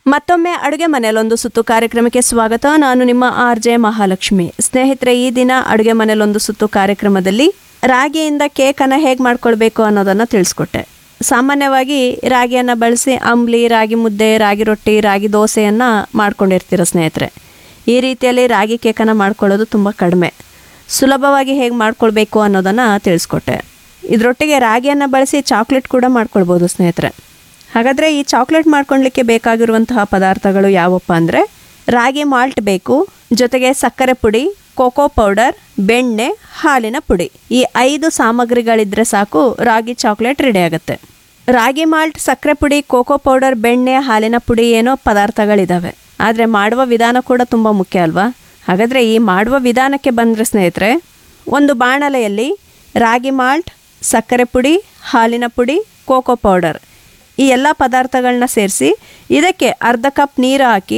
ಮತ್ತೊಮ್ಮೆ ಅಡುಗೆ ಮನೆಯಲ್ಲೊಂದು ಸುತ್ತು ಕಾರ್ಯಕ್ರಮಕ್ಕೆ ಸ್ವಾಗತ ನಾನು ನಿಮ್ಮ ಆರ್ ಜೆ ಮಹಾಲಕ್ಷ್ಮಿ ಸ್ನೇಹಿತರೆ ಈ ದಿನ ಅಡುಗೆ ಮನೆಯಲ್ಲೊಂದು ಸುತ್ತು ಕಾರ್ಯಕ್ರಮದಲ್ಲಿ ರಾಗಿಯಿಂದ ಕೇಕನ್ನು ಹೇಗೆ ಮಾಡ್ಕೊಳ್ಬೇಕು ಅನ್ನೋದನ್ನು ತಿಳಿಸ್ಕೊಟ್ಟೆ ಸಾಮಾನ್ಯವಾಗಿ ರಾಗಿಯನ್ನು ಬಳಸಿ ಅಂಬ್ಲಿ ರಾಗಿ ಮುದ್ದೆ ರಾಗಿ ರೊಟ್ಟಿ ರಾಗಿ ದೋಸೆಯನ್ನು ಮಾಡ್ಕೊಂಡಿರ್ತೀರ ಸ್ನೇಹಿತರೆ ಈ ರೀತಿಯಲ್ಲಿ ರಾಗಿ ಕೇಕನ್ನು ಮಾಡ್ಕೊಳ್ಳೋದು ತುಂಬ ಕಡಿಮೆ ಸುಲಭವಾಗಿ ಹೇಗೆ ಮಾಡ್ಕೊಳ್ಬೇಕು ಅನ್ನೋದನ್ನು ತಿಳಿಸ್ಕೊಟ್ಟೆ ಇದರೊಟ್ಟಿಗೆ ರಾಗಿಯನ್ನು ಬಳಸಿ ಚಾಕ್ಲೇಟ್ ಕೂಡ ಮಾಡ್ಕೊಳ್ಬೋದು ಸ್ನೇಹಿತರೆ ಹಾಗಾದರೆ ಈ ಚಾಕ್ಲೇಟ್ ಮಾಡ್ಕೊಳ್ಲಿಕ್ಕೆ ಬೇಕಾಗಿರುವಂತಹ ಪದಾರ್ಥಗಳು ಯಾವಪ್ಪ ಅಂದರೆ ರಾಗಿ ಮಾಲ್ಟ್ ಬೇಕು ಜೊತೆಗೆ ಸಕ್ಕರೆ ಪುಡಿ ಕೋಕೋ ಪೌಡರ್ ಬೆಣ್ಣೆ ಹಾಲಿನ ಪುಡಿ ಈ ಐದು ಸಾಮಗ್ರಿಗಳಿದ್ರೆ ಸಾಕು ರಾಗಿ ಚಾಕ್ಲೇಟ್ ರೆಡಿ ಆಗುತ್ತೆ ರಾಗಿ ಮಾಲ್ಟ್ ಸಕ್ಕರೆ ಪುಡಿ ಕೋಕೋ ಪೌಡರ್ ಬೆಣ್ಣೆ ಹಾಲಿನ ಪುಡಿ ಏನೋ ಪದಾರ್ಥಗಳಿದ್ದಾವೆ ಆದರೆ ಮಾಡುವ ವಿಧಾನ ಕೂಡ ತುಂಬ ಮುಖ್ಯ ಅಲ್ವಾ ಹಾಗಾದರೆ ಈ ಮಾಡುವ ವಿಧಾನಕ್ಕೆ ಬಂದರೆ ಸ್ನೇಹಿತರೆ ಒಂದು ಬಾಣಲೆಯಲ್ಲಿ ರಾಗಿ ಮಾಲ್ಟ್ ಸಕ್ಕರೆ ಪುಡಿ ಹಾಲಿನ ಪುಡಿ ಕೋಕೋ ಪೌಡರ್ ಈ ಎಲ್ಲ ಪದಾರ್ಥಗಳನ್ನ ಸೇರಿಸಿ ಇದಕ್ಕೆ ಅರ್ಧ ಕಪ್ ನೀರು ಹಾಕಿ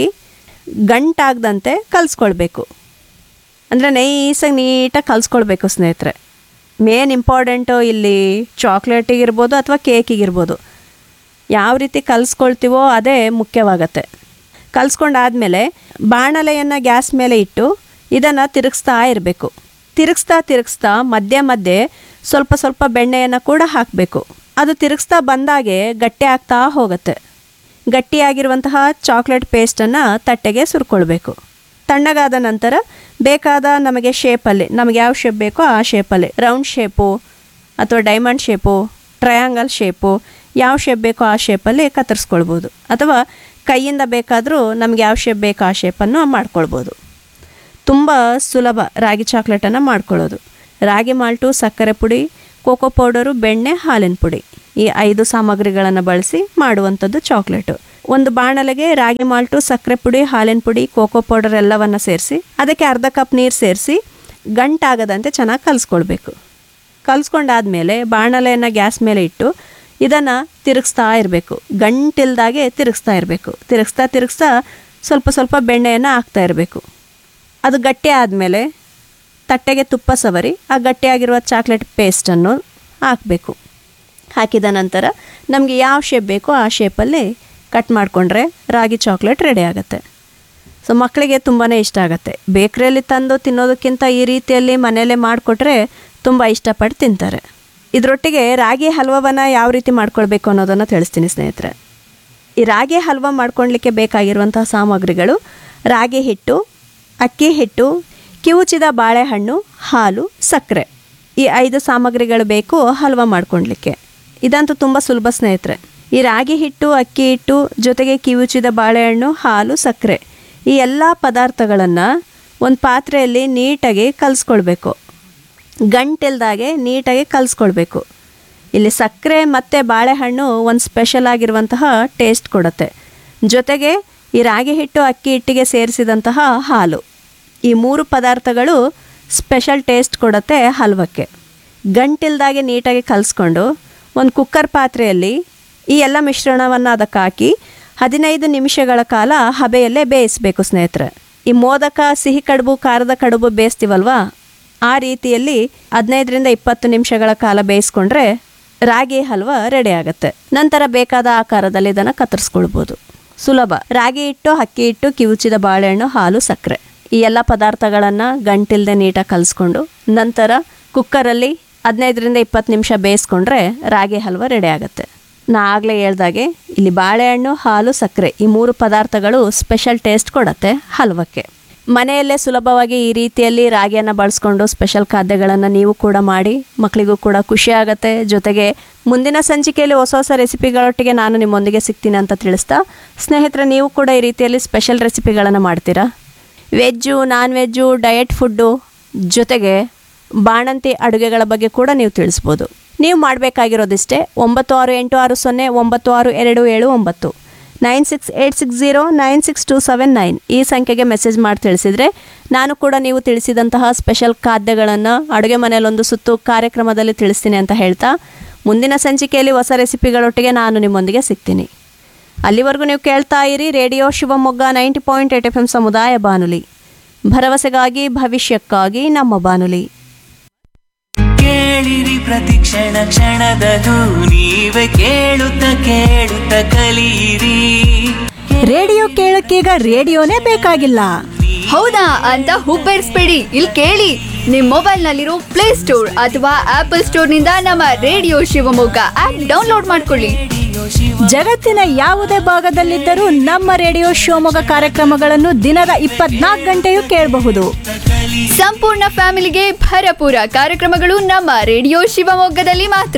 ಗಂಟಾಗದಂತೆ ಕಲಿಸ್ಕೊಳ್ಬೇಕು ಅಂದರೆ ನೈಸಾಗಿ ನೀಟಾಗಿ ಕಲಿಸ್ಕೊಳ್ಬೇಕು ಸ್ನೇಹಿತರೆ ಮೇನ್ ಇಂಪಾರ್ಟೆಂಟು ಇಲ್ಲಿ ಚಾಕ್ಲೇಟಿಗಿರ್ಬೋದು ಅಥವಾ ಕೇಕಿಗಿರ್ಬೋದು ಯಾವ ರೀತಿ ಕಲಿಸ್ಕೊಳ್ತೀವೋ ಅದೇ ಮುಖ್ಯವಾಗತ್ತೆ ಕಲಿಸ್ಕೊಂಡಾದ್ಮೇಲೆ ಬಾಣಲೆಯನ್ನು ಗ್ಯಾಸ್ ಮೇಲೆ ಇಟ್ಟು ಇದನ್ನು ತಿರುಗಿಸ್ತಾ ಇರಬೇಕು ತಿರುಗಿಸ್ತಾ ತಿರುಗಿಸ್ತಾ ಮಧ್ಯೆ ಮಧ್ಯೆ ಸ್ವಲ್ಪ ಸ್ವಲ್ಪ ಬೆಣ್ಣೆಯನ್ನು ಕೂಡ ಹಾಕಬೇಕು ಅದು ತಿರುಗಿಸ್ತಾ ಬಂದಾಗೆ ಗಟ್ಟಿ ಆಗ್ತಾ ಹೋಗುತ್ತೆ ಗಟ್ಟಿಯಾಗಿರುವಂತಹ ಚಾಕ್ಲೇಟ್ ಪೇಸ್ಟನ್ನು ತಟ್ಟೆಗೆ ಸುರ್ಕೊಳ್ಬೇಕು ತಣ್ಣಗಾದ ನಂತರ ಬೇಕಾದ ನಮಗೆ ಶೇಪಲ್ಲಿ ನಮಗೆ ಯಾವ ಶೇಪ್ ಬೇಕೋ ಆ ಶೇಪಲ್ಲಿ ರೌಂಡ್ ಶೇಪು ಅಥವಾ ಡೈಮಂಡ್ ಶೇಪು ಟ್ರಯಾಂಗಲ್ ಶೇಪು ಯಾವ ಶೇಪ್ ಬೇಕೋ ಆ ಶೇಪಲ್ಲಿ ಕತ್ತರಿಸ್ಕೊಳ್ಬೋದು ಅಥವಾ ಕೈಯಿಂದ ಬೇಕಾದರೂ ನಮ್ಗೆ ಯಾವ ಶೇಪ್ ಬೇಕೋ ಆ ಶೇಪನ್ನು ಮಾಡ್ಕೊಳ್ಬೋದು ತುಂಬ ಸುಲಭ ರಾಗಿ ಚಾಕ್ಲೇಟನ್ನು ಮಾಡ್ಕೊಳ್ಳೋದು ರಾಗಿ ಮಾಲ್ಟು ಸಕ್ಕರೆ ಪುಡಿ ಕೋಕೋ ಪೌಡರು ಬೆಣ್ಣೆ ಹಾಲಿನ ಪುಡಿ ಈ ಐದು ಸಾಮಗ್ರಿಗಳನ್ನು ಬಳಸಿ ಮಾಡುವಂಥದ್ದು ಚಾಕ್ಲೇಟು ಒಂದು ಬಾಣಲೆಗೆ ರಾಗಿ ಮಾಲ್ಟು ಸಕ್ಕರೆ ಪುಡಿ ಹಾಲಿನ ಪುಡಿ ಕೋಕೋ ಪೌಡರ್ ಎಲ್ಲವನ್ನು ಸೇರಿಸಿ ಅದಕ್ಕೆ ಅರ್ಧ ಕಪ್ ನೀರು ಸೇರಿಸಿ ಗಂಟಾಗದಂತೆ ಚೆನ್ನಾಗಿ ಕಲಿಸ್ಕೊಳ್ಬೇಕು ಕಲಿಸ್ಕೊಂಡಾದ್ಮೇಲೆ ಬಾಣಲೆಯನ್ನು ಗ್ಯಾಸ್ ಮೇಲೆ ಇಟ್ಟು ಇದನ್ನು ತಿರುಗಿಸ್ತಾ ಇರಬೇಕು ಗಂಟಿಲ್ದಾಗೆ ತಿರುಗಿಸ್ತಾ ಇರಬೇಕು ತಿರುಗಿಸ್ತಾ ತಿರುಗಿಸ್ತಾ ಸ್ವಲ್ಪ ಸ್ವಲ್ಪ ಬೆಣ್ಣೆಯನ್ನು ಹಾಕ್ತಾ ಇರಬೇಕು ಅದು ಗಟ್ಟಿ ಆದಮೇಲೆ ತಟ್ಟೆಗೆ ತುಪ್ಪ ಸವರಿ ಆ ಗಟ್ಟಿಯಾಗಿರುವ ಚಾಕ್ಲೇಟ್ ಪೇಸ್ಟನ್ನು ಹಾಕಬೇಕು ಹಾಕಿದ ನಂತರ ನಮಗೆ ಯಾವ ಶೇಪ್ ಬೇಕೋ ಆ ಶೇಪಲ್ಲಿ ಕಟ್ ಮಾಡಿಕೊಂಡ್ರೆ ರಾಗಿ ಚಾಕ್ಲೇಟ್ ರೆಡಿ ಆಗುತ್ತೆ ಸೊ ಮಕ್ಕಳಿಗೆ ತುಂಬಾ ಇಷ್ಟ ಆಗುತ್ತೆ ಬೇಕ್ರಿಯಲ್ಲಿ ತಂದು ತಿನ್ನೋದಕ್ಕಿಂತ ಈ ರೀತಿಯಲ್ಲಿ ಮನೆಯಲ್ಲೇ ಮಾಡಿಕೊಟ್ರೆ ತುಂಬ ಇಷ್ಟಪಟ್ಟು ತಿಂತಾರೆ ಇದರೊಟ್ಟಿಗೆ ರಾಗಿ ಹಲ್ವವನ್ನು ಯಾವ ರೀತಿ ಮಾಡ್ಕೊಳ್ಬೇಕು ಅನ್ನೋದನ್ನು ತಿಳಿಸ್ತೀನಿ ಸ್ನೇಹಿತರೆ ಈ ರಾಗಿ ಹಲ್ವ ಮಾಡ್ಕೊಳ್ಲಿಕ್ಕೆ ಬೇಕಾಗಿರುವಂತಹ ಸಾಮಗ್ರಿಗಳು ರಾಗಿ ಹಿಟ್ಟು ಅಕ್ಕಿ ಹಿಟ್ಟು ಕಿವುಚಿದ ಬಾಳೆಹಣ್ಣು ಹಾಲು ಸಕ್ಕರೆ ಈ ಐದು ಸಾಮಗ್ರಿಗಳು ಬೇಕು ಹಲ್ವ ಮಾಡ್ಕೊಳ್ಲಿಕ್ಕೆ ಇದಂತೂ ತುಂಬ ಸುಲಭ ಸ್ನೇಹಿತರೆ ಈ ರಾಗಿ ಹಿಟ್ಟು ಅಕ್ಕಿ ಹಿಟ್ಟು ಜೊತೆಗೆ ಕಿವುಚಿದ ಬಾಳೆಹಣ್ಣು ಹಾಲು ಸಕ್ಕರೆ ಈ ಎಲ್ಲ ಪದಾರ್ಥಗಳನ್ನು ಒಂದು ಪಾತ್ರೆಯಲ್ಲಿ ನೀಟಾಗಿ ಕಲಿಸ್ಕೊಳ್ಬೇಕು ಗಂಟಿಲ್ದಾಗೆ ನೀಟಾಗಿ ಕಲಿಸ್ಕೊಳ್ಬೇಕು ಇಲ್ಲಿ ಸಕ್ಕರೆ ಮತ್ತು ಬಾಳೆಹಣ್ಣು ಒಂದು ಸ್ಪೆಷಲ್ ಆಗಿರುವಂತಹ ಟೇಸ್ಟ್ ಕೊಡುತ್ತೆ ಜೊತೆಗೆ ಈ ರಾಗಿ ಹಿಟ್ಟು ಅಕ್ಕಿ ಹಿಟ್ಟಿಗೆ ಸೇರಿಸಿದಂತಹ ಹಾಲು ಈ ಮೂರು ಪದಾರ್ಥಗಳು ಸ್ಪೆಷಲ್ ಟೇಸ್ಟ್ ಕೊಡುತ್ತೆ ಹಲ್ವಕ್ಕೆ ಗಂಟಿಲ್ದಾಗೆ ನೀಟಾಗಿ ಕಲಿಸ್ಕೊಂಡು ಒಂದು ಕುಕ್ಕರ್ ಪಾತ್ರೆಯಲ್ಲಿ ಈ ಎಲ್ಲ ಮಿಶ್ರಣವನ್ನು ಅದಕ್ಕೆ ಹಾಕಿ ಹದಿನೈದು ನಿಮಿಷಗಳ ಕಾಲ ಹಬೆಯಲ್ಲೇ ಬೇಯಿಸಬೇಕು ಸ್ನೇಹಿತರೆ ಈ ಮೋದಕ ಸಿಹಿ ಕಡುಬು ಖಾರದ ಕಡುಬು ಬೇಯಿಸ್ತೀವಲ್ವಾ ಆ ರೀತಿಯಲ್ಲಿ ಹದಿನೈದರಿಂದ ಇಪ್ಪತ್ತು ನಿಮಿಷಗಳ ಕಾಲ ಬೇಯಿಸ್ಕೊಂಡ್ರೆ ರಾಗಿ ಹಲ್ವ ರೆಡಿ ಆಗುತ್ತೆ ನಂತರ ಬೇಕಾದ ಆಕಾರದಲ್ಲಿ ಇದನ್ನು ಕತ್ತರಿಸ್ಕೊಳ್ಬೋದು ಸುಲಭ ರಾಗಿ ಹಿಟ್ಟು ಅಕ್ಕಿ ಹಿಟ್ಟು ಕಿವುಚಿದ ಬಾಳೆಹಣ್ಣು ಹಾಲು ಸಕ್ಕರೆ ಈ ಎಲ್ಲ ಪದಾರ್ಥಗಳನ್ನು ಗಂಟಿಲ್ದೆ ನೀಟಾಗಿ ಕಲಿಸ್ಕೊಂಡು ನಂತರ ಕುಕ್ಕರಲ್ಲಿ ಹದಿನೈದರಿಂದ ಇಪ್ಪತ್ತು ನಿಮಿಷ ಬೇಯಿಸ್ಕೊಂಡ್ರೆ ರಾಗಿ ಹಲ್ವ ರೆಡಿ ಆಗುತ್ತೆ ನಾ ಆಗಲೇ ಹೇಳ್ದಾಗೆ ಇಲ್ಲಿ ಬಾಳೆಹಣ್ಣು ಹಾಲು ಸಕ್ಕರೆ ಈ ಮೂರು ಪದಾರ್ಥಗಳು ಸ್ಪೆಷಲ್ ಟೇಸ್ಟ್ ಕೊಡುತ್ತೆ ಹಲ್ವಕ್ಕೆ ಮನೆಯಲ್ಲೇ ಸುಲಭವಾಗಿ ಈ ರೀತಿಯಲ್ಲಿ ರಾಗಿಯನ್ನು ಬಳಸ್ಕೊಂಡು ಸ್ಪೆಷಲ್ ಖಾದ್ಯಗಳನ್ನು ನೀವು ಕೂಡ ಮಾಡಿ ಮಕ್ಕಳಿಗೂ ಕೂಡ ಖುಷಿ ಆಗುತ್ತೆ ಜೊತೆಗೆ ಮುಂದಿನ ಸಂಚಿಕೆಯಲ್ಲಿ ಹೊಸ ಹೊಸ ರೆಸಿಪಿಗಳೊಟ್ಟಿಗೆ ನಾನು ನಿಮ್ಮೊಂದಿಗೆ ಸಿಗ್ತೀನಿ ಅಂತ ತಿಳಿಸ್ತಾ ಸ್ನೇಹಿತರೆ ನೀವು ಕೂಡ ಈ ರೀತಿಯಲ್ಲಿ ಸ್ಪೆಷಲ್ ರೆಸಿಪಿಗಳನ್ನು ಮಾಡ್ತೀರಾ veg non veg diet food ಜೊತೆಗೆ ಬಾಣಂತಿ ಅಡುಗೆಗಳ ಬಗ್ಗೆ ಕೂಡ ನೀವು ತಿಳಿಸ್ಬೋದು ನೀವು ಮಾಡಬೇಕಾಗಿರೋದಿಷ್ಟೇ ಒಂಬತ್ತು ಆರು ಎಂಟು ಆರು ಸೊನ್ನೆ ಒಂಬತ್ತು ಆರು ಎರಡು ಏಳು ಒಂಬತ್ತು nine six eight six zero nine six two seven nine ಈ ಸಂಖ್ಯೆಗೆ ಮೆಸೇಜ್ ಮಾಡಿ ತಿಳಿಸಿದರೆ ನಾನು ಕೂಡ ನೀವು ತಿಳಿಸಿದಂತಹ ಸ್ಪೆಷಲ್ ಖಾದ್ಯಗಳನ್ನು ಅಡುಗೆ ಮನೆಯಲ್ಲೊಂದು ಸುತ್ತು ಕಾರ್ಯಕ್ರಮದಲ್ಲಿ ತಿಳಿಸ್ತೀನಿ ಅಂತ ಹೇಳ್ತಾ ಮುಂದಿನ ಸಂಚಿಕೆಯಲ್ಲಿ ಹೊಸ ರೆಸಿಪಿಗಳೊಟ್ಟಿಗೆ ನಾನು ನಿಮ್ಮೊಂದಿಗೆ ಸಿಗ್ತೀನಿ ಅಲ್ಲಿವರೆಗೂ ನೀವು ಕೇಳ್ತಾ ಇರಿ radio Shivamogga ninety point eight F M ಸಮುದಾಯ ಬಾನುಲಿ ಭರವಸೆಗಾಗಿ ಭವಿಷ್ಯಕ್ಕಾಗಿ ನಮ್ಮ ಬಾನುಲಿ ಕೇಳಿರಿ ಪ್ರತಿ ಕ್ಷಣ ಕ್ಷಣದದು ನೀವೇ ಕೇಳುತ್ತ ಕೇಳುತ್ತ ಕಲಿಯಿರಿ ರೇಡಿಯೋ ಕೇಳಕ್ಕೀಗ ರೇಡಿಯೋನೇ ಬೇಕಾಗಿಲ್ಲ ಹೌದಾ ಅಂತ ಹುಬ್ಬೇರಿಸ್ಬೇಡಿ ಇಲ್ಲಿ ಕೇಳಿ ನಿಮ್ಮ ಮೊಬೈಲ್ನಲ್ಲಿರೋ ಪ್ಲೇ ಸ್ಟೋರ್ ಅಥವಾ ಆಪಲ್ ಸ್ಟೋರ್ನಿಂದ ನಮ್ಮ ರೇಡಿಯೋ ಶಿವಮೊಗ್ಗ ಆಪ್ ಡೌನ್ಲೋಡ್ ಮಾಡ್ಕೊಳ್ಳಿ ಜಗತ್ತಿನ ಯಾವುದೇ ಭಾಗದಲ್ಲಿದ್ದರೂ ನಮ್ಮ ರೇಡಿಯೋ ಶಿವಮೊಗ್ಗ ಕಾರ್ಯಕ್ರಮಗಳನ್ನು ದಿನದ ಇಪ್ಪತ್ನಾಲ್ಕು ಗಂಟೆಯೂ ಕೇಳಬಹುದು ಸಂಪೂರ್ಣ ಫ್ಯಾಮಿಲಿಗೆ ಭರಪೂರ ಕಾರ್ಯಕ್ರಮಗಳು ನಮ್ಮ ರೇಡಿಯೋ ಶಿವಮೊಗ್ಗದಲ್ಲಿ ಮಾತ್ರ